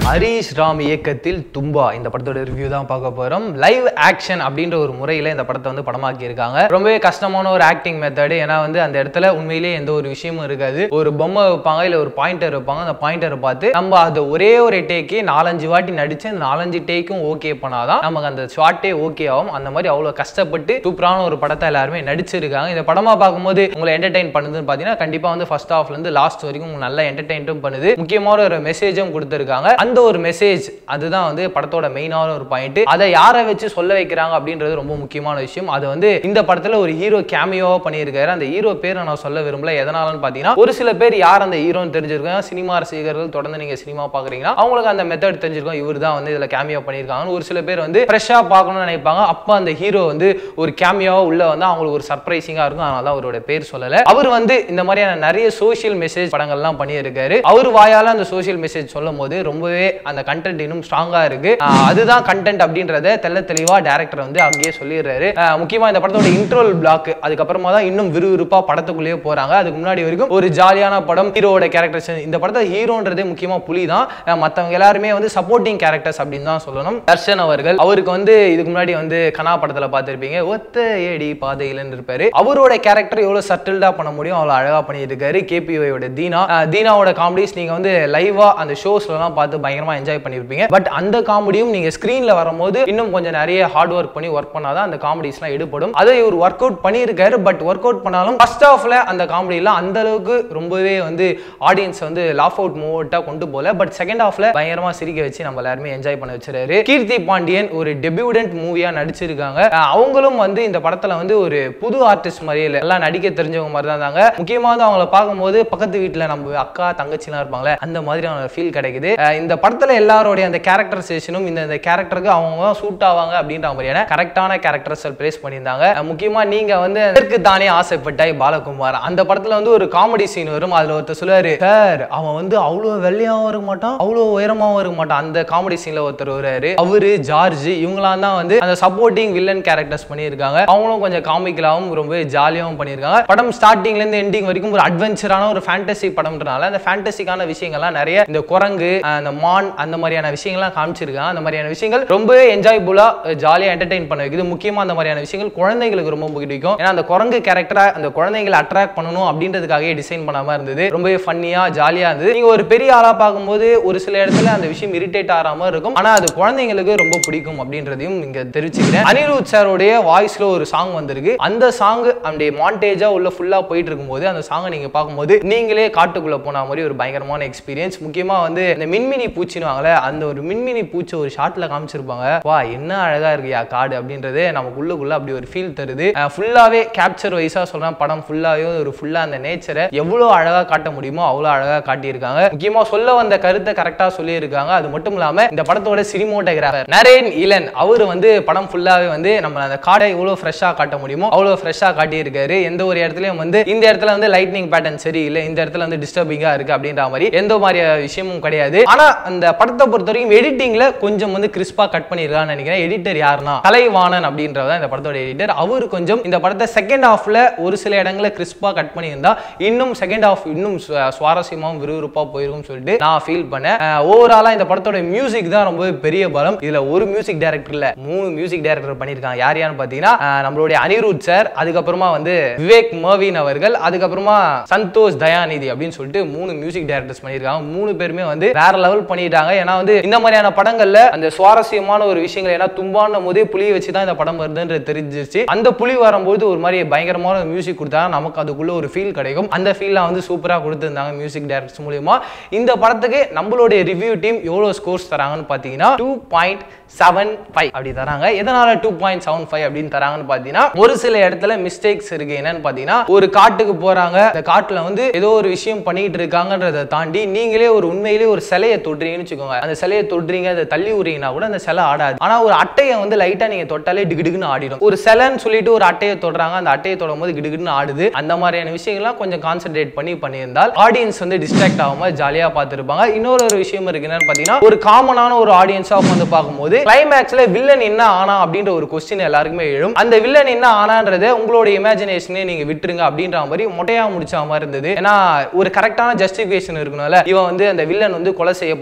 ஹரீஷ் ராம் இயக்கத்தில் தும்பா இந்த படத்தோட ரிவ்யூ தான் பார்க்க போறோம் லைவ் ஆக்ஷன் அப்படின்ற ஒரு முறையில இந்த படத்தை வந்து படமாக்கி இருக்காங்க ரொம்பவே கஷ்டமான ஒரு ஆக்டிங் மெத்தடு ஏன்னா வந்து அந்த இடத்துல உண்மையிலேயே எந்த ஒரு விஷயமும் இருக்காது ஒரு பொம்மை வைப்பாங்க இல்ல ஒரு பாயிண்டர் வைப்பாங்க அந்த பாயிண்டரை பார்த்து நம்ம அதை ஒரே ஒரு டேக்கே நாலஞ்சு வாட்டி நடிச்சு அந்த நாலஞ்சு டேக்கும் ஓகே பண்ணாதான் நமக்கு அந்த ஷார்ட்டே ஓகே ஆகும் அந்த மாதிரி அவ்வளவு கஷ்டப்பட்டு சூப்பரான ஒரு படத்தை எல்லாருமே நடிச்சிருக்காங்க இந்த படமா பார்க்கும்போது உங்களை என்டர்டைன் பண்ணுதுன்னு பார்த்தீங்கன்னா கண்டிப்பா வந்து ஃபர்ஸ்ட் ஹாஃப்ல இருந்து லாஸ்ட் வரைக்கும் உங்களுக்கு நல்லா என்டர்டைன்ட்டும் பண்ணுது முக்கியமான ஒரு மெசேஜும் கொடுத்துருக்காங்க அந்த ஒரு மெசேஜ் அதுதான் வந்து படத்தோட மெயினான ஒரு பாயிண்ட் அதை யாரை வச்சு சொல்ல வைக்கிறாங்க அப்படின்றது ரொம்ப முக்கியமான விஷயம் அது வந்து இந்த படத்துல ஒரு ஹீரோ கேமியோவா பண்ணியிருக்காரு அந்த ஹீரோ பேரை நான் சொல்ல விரும்பல எதனாலன்னு பார்த்தீங்கன்னா ஒரு சில பேர் யார் அந்த ஹீரோன்னு தெரிஞ்சிருக்காங்க சினிமா ரசிகர்கள் தொடர்ந்து நீங்க சினிமா பாக்குறீங்கன்னா அவங்களுக்கு அந்த மெத்தட் தெரிஞ்சிருக்கும் இவர் தான் வந்து இதுல கேமியோ பண்ணியிருக்காங்கன்னு ஒரு சில பேர் வந்து ஃப்ரெஷ்ஷாக பார்க்கணும்னு நினைப்பாங்க அப்போ அந்த ஹீரோ வந்து ஒரு கேமியோவா உள்ள வந்து அவங்களுக்கு ஒரு சர்ப்ரைசிங்கா இருக்கும் அதனால தான் அவரோட பேர் சொல்லல அவர் வந்து இந்த மாதிரியான நிறைய சோஷியல் மெசேஜ் படங்கள்லாம் பண்ணியிருக்காரு அவர் வாயால அந்த சோஷியல் மெசேஜ் சொல்லும் போது ரொம்பவே அந்த கண்டென்ட் இன்னும் ஸ்ட்ராங்கா இருக்கு ஆஹ் அதுதான் கண்டென்ட் அப்படின்றத தெள்ள தெளிவா டேரக்டர் வந்து அங்கேயே சொல்லிடுறாரு ஆஹ் முக்கியமா இந்த படத்தோட இன்ட்ரோல் பிளாக் அதுக்கப்புறமா தான் இன்னும் விறுவிறுப்பா படத்துக்குள்ளேயே போறாங்க அதுக்கு முன்னாடி வரைக்கும் ஒரு ஜாலியான படம் ஹீரோட கேரக்டர்ஸ் இந்த படத்தை ஹீரோன்றதே முக்கியமா புலி தான் ஆஹ் மத்தவங்க எல்லாருமே வந்து சப்போர்ட்டிங் கேரக்டர்ஸ் அப்படின்னு தான் சொல்லணும் தர்ஷன் அவர்கள் அவருக்கு வந்து இதுக்கு முன்னாடி வந்து கனா படத்துல பார்த்திருப்பீங்க ஒத்த ஏடி பாதையிலன்னு இருப்பாரு அவரோட கேரக்டர் எவ்வளவு சட்டில்டா பண்ண முடியும் அவ்வளவு அழகா பண்ணிட்டு இருக்காரு கேபிஓட தீனா ஆஹ் தீனாவோட காமெடிஸ் நீங்க வந்து லைவா அந்த ஷோஸ்லாம் பார்த்து பயங்கரமா என்ஜாய் பண்ணிருப்பீங்க பட் அந்த காமெடியும் நீங்க ஸ்கிரீன்ல வரும்போது இன்னும் கொஞ்சம் நிறைய ஹார்ட் ஒர்க் பண்ணி ஒர்க் பண்ணாதான் அந்த காமெடிஸ்லாம் எடுபடும் அதை இவர் ஒர்க் அவுட் பண்ணியிருக்காரு பட் ஒர்க் அவுட் பண்ணாலும் ஃபர்ஸ்ட் ஹாஃப்ல அந்த காமெடிலாம் அந்த அளவுக்கு ரொம்பவே வந்து ஆடியன்ஸ் வந்து லாஃப் அவுட் மூவ்ட்டா கொண்டு போல பட் செகண்ட் ஹாஃப்ல பயங்கரமா சிரிக்க வச்சு நம்ம எல்லாருமே என்ஜாய் பண்ண வச்சிருக்காரு கீர்த்தி பாண்டியன் ஒரு டெபியூடன்ட் மூவியா நடிச்சிருக்காங்க அஹ் அவங்களும் வந்து இந்த படத்துல வந்து ஒரு புது ஆர்டிஸ்ட் மாதிரியே இல்லை எல்லாம் நடிக்க தெரிஞ்சவங்க மாதிரி தான் இருந்தாங்க முக்கியமா வந்து அவங்கள பார்க்கும்போது பக்கத்து வீட்டுல நம்ம அக்கா தங்கச்சிலாம் இருப்பாங்களே அந்த மாதிரி அவங்க ஃபீல் கிடைக்குது அஹ் இந்த படத்துல எல்லாருடைய அந்த கேரக்டரைசேஷனும் இந்த இந்த கேரக்டருக்கு அவங்க சூட் ஆவாங்க அப்படின்ற மாதிரியான கரெக்டான கேரக்டர்ஸ் பிளேஸ் பண்ணியிருந்தாங்க அஹ் முக்கியமா நீங்க வந்து இதற்கு தானே ஆசைப்பட்டாய் பாலகுமார் அந்த படத்துல வந்து ஒரு காமெடி சீன் வரும் அதுல ஒருத்தர் சொல்லுவாரு சார் அவன் வந்து அவ்வளோ வெள்ளையாவும் இருக்க மாட்டான் அவ்வளோ உயரமாவும் இருக்க மாட்டான் அந்த காமெடி சீன்ல ஒருத்தர் வருவாரு அவரு ஜார்ஜ் இவங்களாம் தான் வந்து அந்த சப்போர்ட்டிங் வில்லன் கேரக்டர்ஸ் பண்ணியிருக்காங்க அவங்களும் கொஞ்சம் காமிக்கலாவும் ரொம்ப ஜாலியாகவும் பண்ணியிருக்காங்க படம் ஸ்டார்டிங்ல இருந்து எண்டிங் வரைக்கும் ஒரு அட்வென்ச்சரான ஒரு ஃபேண்டசி படம்ன்றனால அந்த ஃபேண்டசிக்கான விஷயங்கள்லாம் நிறைய இந்த குரங்கு அஹ் அந்த மான் அந்த மாதிரியான விஷயங்கள்லாம் காமிச்சிருக்காங்க அந்த மாதிரியான விஷயங்கள் ரொம்பவே என்ஜாய்புல்லா ஜாலியாக என்டர்டைன் பண்ண வைக்குது முக்கியமா அந்த மாதிரியான விஷயங்கள் குழந்தைங்களுக்கு ரொம்ப பிடிக்கும் ஏன்னா அந்த குரங்கு கேரக்டரா அந்த குழந்தைங்களை அட்ராக்ட் பண்ணணும் அப்படின்றதுக்காகவே டிசைன் பண்ணாம இருந்தது ரொம்பவே ஃபன்னியா ஜாலியா இருந்தது நீங்க ஒரு பெரிய ஆளா பார்க்கும்போது ஒரு சில இடத்துல அந்த விஷயம் இரிட்டேட் ஆகிற மாதிரி இருக்கும் ஆனா அது குழந்தைங்களுக்கு ரொம்ப பிடிக்கும் அப்படின்றதையும் இங்க தெரிவிச்சுக்கிறேன் அனிருத் சாரோடைய வாய்ஸ்ல ஒரு சாங் வந்திருக்கு அந்த சாங் அந்த மாண்டேஜா உள்ள ஃபுல்லா போயிட்டு இருக்கும்போது அந்த சாங்கை நீங்க பார்க்கும்போது நீங்களே காட்டுக்குள்ள போன மாதிரி ஒரு பயங்கரமான எக்ஸ்பீரியன்ஸ் முக்கியமா வந்து இந்த மின்மினி பூச்சினுவாங்களே அந்த ஒரு மின்மினி பூச்சி ஒரு ஷாட்ல காமிச்சிருப்பாங்க வா என்ன அழகா இருக்குயா காடு அப்படின்றது நமக்கு உள்ளுக்குள்ள அப்படி ஒரு ஃபீல் தருது ஃபுல்லாவே கேப்சர் வைஸா சொல்றேன் படம் ஃபுல்லாவே ஒரு ஃபுல்லா அந்த நேச்சரை எவ்வளவு அழகா காட்ட முடியுமோ அவ்வளவு அழகா காட்டியிருக்காங்க முக்கியமா சொல்ல வந்த கருத்தை கரெக்டா சொல்லியிருக்காங்க அது மட்டும் இல்லாம இந்த படத்தோட சினிமோட்டோகிராஃபர் நரேன் இளன் அவர் வந்து படம் ஃபுல்லாவே வந்து நம்ம அந்த காடை எவ்வளவு ஃப்ரெஷ்ஷா காட்ட முடியுமோ அவ்வளவு ஃப்ரெஷ்ஷா காட்டியிருக்காரு எந்த ஒரு இடத்துலயும் வந்து இந்த இடத்துல வந்து லைட்னிங் பேட்டர்ன் சரியில்லை இந்த இடத்துல வந்து டிஸ்டர்பிங்கா இருக்கு அப்படின்ற மாதிரி எந்த மாதிரி விஷயமும் கிடையாது ஆனா அந்த படத்தை பொறுத்த வரைக்கும் எடிட்டிங்ல கொஞ்சம் வந்து கிறிஸ்பா கட் பண்ணிருக்கான்னு நினைக்கிறேன் எடிட்டர் யாருன்னா கலைவாணன் அப்படின்றவர் தான் இந்த படத்தோட எடிட்டர் அவர் கொஞ்சம் இந்த படத்தை செகண்ட் ஹாஃப்ல ஒரு சில இடங்களை கிறிஸ்பா கட் பண்ணியிருந்தா இன்னும் செகண்ட் ஹாஃப் இன்னும் சு- சுவாரஸ்யமாவும் விறுவிறுப்பா போயிருக்கும் சொல்லிட்டு நான் ஃபீல் பண்ணேன் ஓவராலா இந்த படத்தோட மியூசிக் தான் ரொம்ப பெரிய பலம் இதுல ஒரு மியூசிக் டைரக்டர் இல்ல மூணு மியூசிக் டைரக்டர் பண்ணியிருக்காங்க யார் யாருன்னு பாத்தீங்கன்னா அஹ், நம்மளுடைய அனிருத் சார் அதுக்கப்புறமா வந்து விவேக் மர்வின் அவர்கள் அதுக்கப்புறமா சந்தோஷ் தயாநிதி அப்படின்னு சொல்லிட்டு மூணு மியூசிக் டைரக்டர்ஸ் பண்ணியிருக்காங்க மூணு பேருமே வந்து வேற லெவல் பண்ணிட்டாங்க ஏன்னா வந்து இந்த மாதிரியான படங்கள்ல அந்த சுவாரஸ்யமான ஒரு விஷயங்கள் ஏன்னா தும்பான போதே புலியை வச்சு தான் இந்த படம் வருதுன்றது தெரிஞ்சிருச்சு அந்த புலி வரும்போது ஒரு மாதிரி பயங்கரமான மியூசிக் கொடுத்தா நமக்கு அதுக்குள்ள ஒரு ஃபீல் கிடைக்கும் அந்த ஃபீல்லாம் வந்து சூப்பரா கொடுத்துருந்தாங்க மியூசிக் டைரக்டர்ஸ் மூலியமா இந்த படத்துக்கு நம்மளுடைய ரிவ்யூ டீம் எவ்வளவு ஸ்கோர்ஸ் தராங்கன்னு பாத்தீங்கன்னா டூ பாயிண்ட் செவன் ஃபைவ் அப்படி தராங்க எதனால டூ பாயிண்ட் செவன் ஃபைவ் அப்படின்னு தராங்கன்னு பாத்தீங்கன்னா ஒரு சில இடத்துல மிஸ்டேக்ஸ் இருக்கு என்னன்னு பாத்தீங்கன்னா ஒரு காட்டுக்கு போறாங்க அந்த காட்டுல வந்து ஏதோ ஒரு விஷயம் பண்ணிட்டு இருக்காங்கன்றதை தாண்டி நீங்களே ஒரு உண்மையிலே ஒரு சிலையை தொடுறீங்கன்னு வச்சுக்கோங்க அந்த சிலையை தொடுறீங்க அதை தள்ளி விடுறீங்கன்னா கூட அந்த சிலை ஆடாது ஆனா ஒரு அட்டையை வந்து லைட்டா நீங்க தொட்டாலே டிகுடுக்குன்னு ஆடிடும் ஒரு சிலைன்னு சொல்லிட்டு ஒரு அட்டையை தொடுறாங்க அந்த அட்டையை தொடும் போது கிடுகிடுன்னு ஆடுது அந்த மாதிரியான விஷயங்கள்லாம் கொஞ்சம் கான்சென்ட்ரேட் பண்ணி பண்ணியிருந்தால் ஆடியன்ஸ் வந்து டிஸ்ட்ராக்ட் ஆகாம ஜாலியா பார்த்துருப்பாங்க இன்னொரு ஒரு விஷயம் இருக்கு என்னன்னு பாத்தீங்கன்னா ஒரு காமனான ஒரு ஆடியன்ஸா வந்து பார்க்கும்போது கிளைமேக்ஸ்ல வில்லன் என்ன ஆனா அப்படின்ற ஒரு கொஸ்டின் எல்லாருக்குமே எழும் அந்த வில்லன் என்ன ஆனான்றதை உங்களோட இமேஜினேஷனே நீங்க விட்டுருங்க அப்படின்ற மாதிரி மொட்டையா முடிச்ச மாதிரி இருந்தது ஏன்னா ஒரு கரெக்டான ஜஸ்டிஃபிகேஷன் இருக்கணும்ல இவன் வந்து அந்த வில்லன் வந்து கொலை செய்யப்பட்டுட்டான்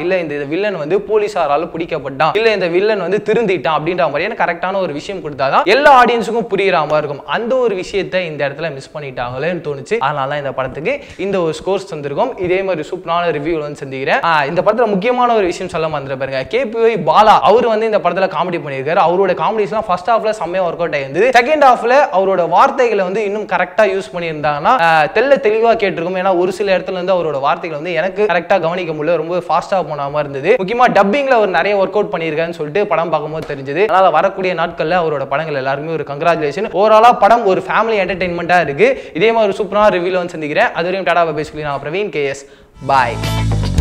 இல்ல இந்த வில்லன் வந்து போலீஸாரால பிடிக்கப்பட்டான் இல்ல இந்த வில்லன் வந்து திருந்திட்டான் அப்படின்ற மாதிரியான கரெக்டான ஒரு விஷயம் கொடுத்தாதான் எல்லா ஆடியன்ஸுக்கும் புரியுற மாதிரி இருக்கும் அந்த ஒரு விஷயத்தை இந்த இடத்துல மிஸ் பண்ணிட்டாங்களேன்னு தோணுச்சு அதனால தான் இந்த படத்துக்கு இந்த ஒரு ஸ்கோர்ஸ் தந்திருக்கும் இதே மாதிரி சூப்பரான ரிவ்யூ வந்து சந்திக்கிறேன் ஆ, இந்த படத்துல முக்கியமான ஒரு விஷயம் சொல்ல மறந்துட பாருங்க கேபிஒய் பாலா அவர் வந்து இந்த படத்துல காமெடி பண்ணியிருக்காரு அவரோட காமெடிஸ்லாம் ஃபர்ஸ்ட் ஹாஃப்ல செம்மையா ஒர்க் அவுட் ஆயிருந்தது செகண்ட் ஹாஃப்ல அவரோட வார்த்தைகளை வந்து இன்னும் கரெக்டா யூஸ் பண்ணியிருந்தாங்கன்னா ஆ, தெள்ள தெளிவா கேட்டிருக்கும் ஏன்னா ஒரு சில இடத்துல வந்து அவரோட வார்த்தைகள் வந்து எனக்கு கரெக்டா கவனிக்க முடியல ரொம்ப ஃபாஸ்டா போன மாதிரி இருந்தது முக்கியமா டப்பிங்ல அவர் நிறைய ஒர்க் அவுட் பண்ணியிருக்காருன்னு சொல்லிட்டு படம் பார்க்கும்போது தெரிஞ்சது அதனால வரக்கூடிய நாட்கள்ல அவரோட படங்கள் எல்லாருமே ஒரு கங்க்ராச்சுலேஷன் ஓவராலா படம் ஒரு ஃபேமிலி என்டர்டைன்மெண்ட்டா இருக்கு இதே மாதிரி ஒரு சூப்பரான ரிவ்யூல வந்து சந்திக்கிறேன் அது வரையும் டாடா பேசி நான் பிரவீன் கேஎஸ் பாய்